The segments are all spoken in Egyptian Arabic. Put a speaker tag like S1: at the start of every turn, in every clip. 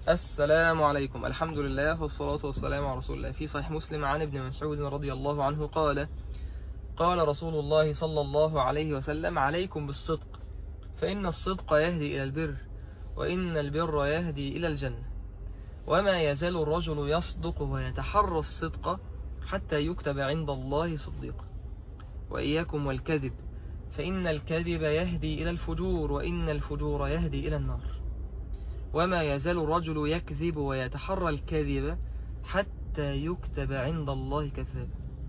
S1: السلام عليكم الحمد لله والصلاة والسلام على رسول الله في صحيح مسلم عن ابن مسعود رضي الله عنه قال قال رسول الله صلى الله عليه وسلم عليكم بالصدق فإن الصدق يهدي إلى البر وإن البر يهدي إلى الجنة وما يزال الرجل يصدق ويتحرى الصدق حتى يكتب عند الله صديقا وإياكم والكذب فإن الكذب يهدي إلى الفجور وإن الفجور يهدي إلى النار وما يزال الرجل يكذب ويتحرى الكذب حتى يكتب عند الله كذاب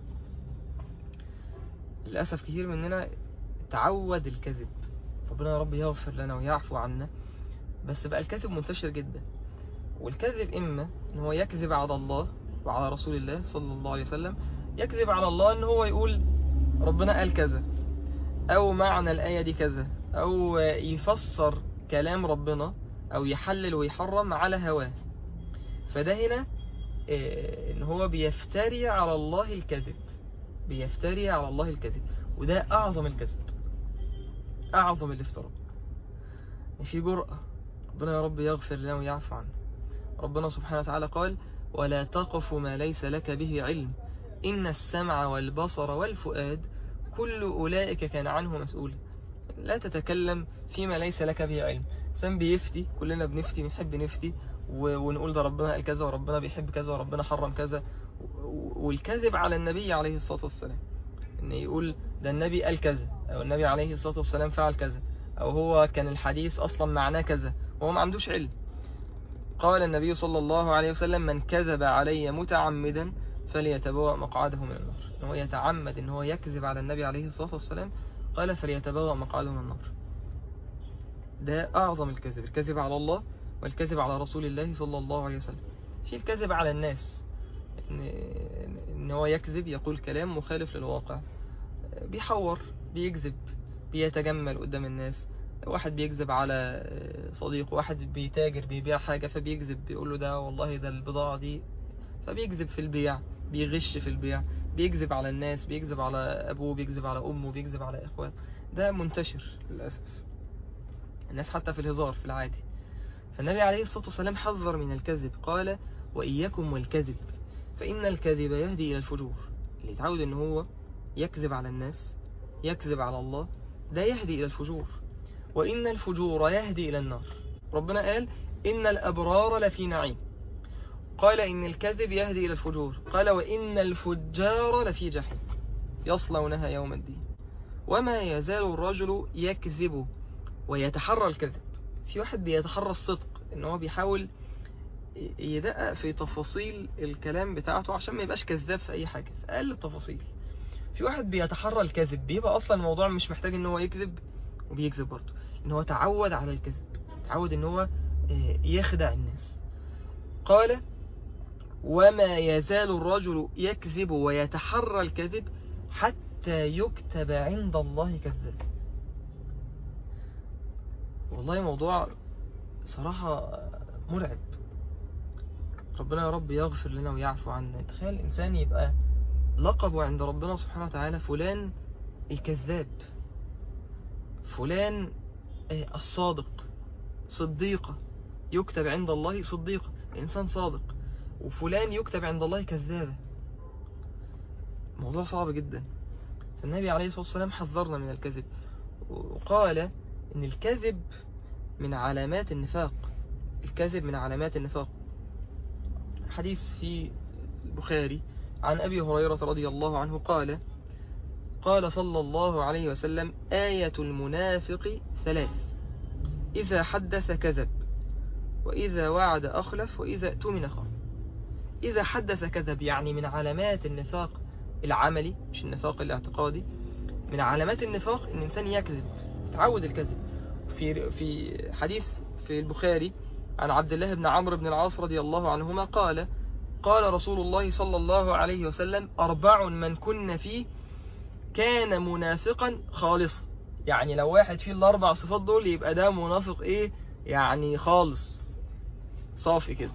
S1: للأسف كثير مننا تعود الكذب ربنا يا رب يغفر لنا ويعفو عنا بس بقى الكذب منتشر جدا والكذب إما إن هو يكذب على الله وعلى رسول الله صلى الله عليه وسلم يكذب على الله إن هو يقول ربنا قال كذا أو معنى الآية دي كذا أو يفسر كلام ربنا أو يحلل ويحرم على هواه فده هنا آه، إن هو بيفتري على الله الكذب بيفتري على الله الكذب وده أعظم الكذب أعظم الافتراء في جرأة ربنا يا رب يغفر لنا ويعفو عنا ربنا سبحانه وتعالى قال ولا تقف ما ليس لك به علم إن السمع والبصر والفؤاد كل أولئك كان عنه مسؤولا لا تتكلم فيما ليس لك به علم إنسان بيفتي كلنا بنفتي بنحب نفتي و- ونقول ده ربنا قال كذا وربنا بيحب كذا وربنا حرم كذا و- والكذب على النبي عليه الصلاة والسلام إن يقول ده النبي قال كذا أو النبي عليه الصلاة والسلام فعل كذا أو هو كان الحديث أصلا معناه كذا وهو ما عندوش علم قال النبي صلى الله عليه وسلم من كذب علي متعمدا فليتبوأ مقعده من النار إن هو يتعمد إن هو يكذب على النبي عليه الصلاة والسلام قال فليتبوأ مقعده من النار ده أعظم الكذب الكذب على الله والكذب على رسول الله صلى الله عليه وسلم في الكذب على الناس إن, إن هو يكذب يقول كلام مخالف للواقع بيحور بيكذب بيتجمل قدام الناس واحد بيكذب على صديق واحد بيتاجر بيبيع حاجة فبيكذب بيقول له ده والله ده البضاعة دي فبيكذب في البيع بيغش في البيع بيكذب على الناس بيكذب على أبوه بيكذب على أمه بيكذب على إخوات ده منتشر للأسف الناس حتى في الهزار في العادي فالنبي عليه الصلاة والسلام حذر من الكذب قال وإياكم والكذب فإن الكذب يهدي إلى الفجور اللي يتعود إن هو يكذب على الناس يكذب على الله ده يهدي إلى الفجور وإن الفجور يهدي إلى النار ربنا قال إن الأبرار لفي نعيم قال إن الكذب يهدي إلى الفجور قال وإن الفجار لفي جحيم يصلونها يوم الدين وما يزال الرجل يكذب ويتحرى الكذب في واحد بيتحرى الصدق إن هو بيحاول يدقق في تفاصيل الكلام بتاعته عشان ما يبقاش كذاب في أي حاجة في أقل التفاصيل في واحد بيتحرى الكذب بيبقى أصلا الموضوع مش محتاج إن هو يكذب وبيكذب برضه إن هو تعود على الكذب تعود إن هو آه، يخدع الناس قال وما يزال الرجل يكذب ويتحرى الكذب حتى يكتب عند الله كذاب والله موضوع صراحة مرعب ربنا يا رب يغفر لنا ويعفو عنا تخيل الإنسان يبقى لقبه عند ربنا سبحانه وتعالى فلان الكذاب فلان آه، الصادق صديقة يكتب عند الله صديقة إنسان صادق وفلان يكتب عند الله كذابة موضوع صعب جدا فالنبي عليه الصلاة والسلام حذرنا من الكذب وقال إن الكذب من علامات النفاق الكذب من علامات النفاق حديث في البخاري عن أبي هريرة رضي الله عنه قال قال صلى الله عليه وسلم آية المنافق ثلاث إذا حدث كذب وإذا وعد أخلف وإذا اؤتمن خان إذا حدث كذب يعني من علامات النفاق العملي مش النفاق الاعتقادي من علامات النفاق إن الإنسان يكذب يتعود الكذب في في حديث في البخاري عن عبد الله بن عمرو بن العاص رضي الله عنهما قال قال رسول الله صلى الله عليه وسلم أربع من كن فيه كان منافقا خالصا يعني لو واحد فيه الأربع صفات دول يبقى ده منافق إيه يعني خالص صافي كده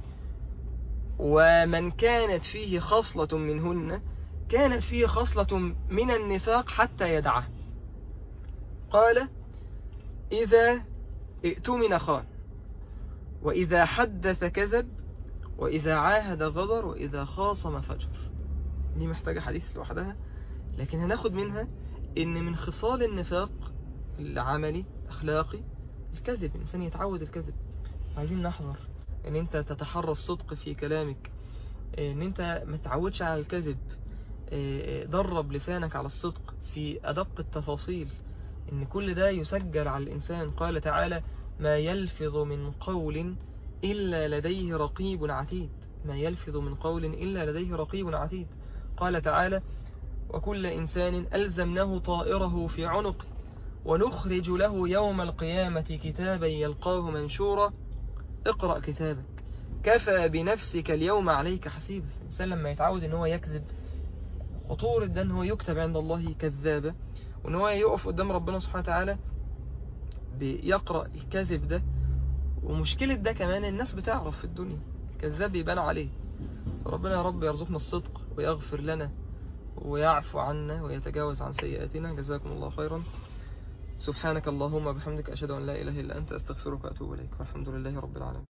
S1: ومن كانت فيه خصلة منهن كانت فيه خصلة من النفاق حتى يدعه قال إذا ائتمن خان وإذا حدث كذب وإذا عاهد غدر وإذا خاصم فجر دي محتاجة حديث لوحدها لكن هناخد منها إن من خصال النفاق العملي أخلاقي الكذب الإنسان يتعود الكذب عايزين نحذر إن أنت تتحرى الصدق في كلامك إن أنت ما تعودش على الكذب درب لسانك على الصدق في أدق التفاصيل إن كل ده يسجل على الإنسان قال تعالى ما يلفظ من قول إلا لديه رقيب عتيد ما يلفظ من قول إلا لديه رقيب عتيد قال تعالى وكل إنسان ألزمناه طائره في عنقه ونخرج له يوم القيامة كتابا يلقاه منشورا اقرأ كتابك كفى بنفسك اليوم عليك حسيبا الإنسان لما يتعود ان هو يكذب خطورة ده ان هو يكتب عند الله كذابة وان هو يقف قدام ربنا سبحانه وتعالى بيقرأ الكذب ده ومشكلة ده كمان الناس بتعرف في الدنيا الكذاب يبان عليه ربنا يا رب يرزقنا الصدق ويغفر لنا ويعفو عنا ويتجاوز عن سيئاتنا جزاكم الله خيرا سبحانك اللهم وبحمدك أشهد أن لا إله إلا أنت أستغفرك وأتوب إليك والحمد لله رب العالمين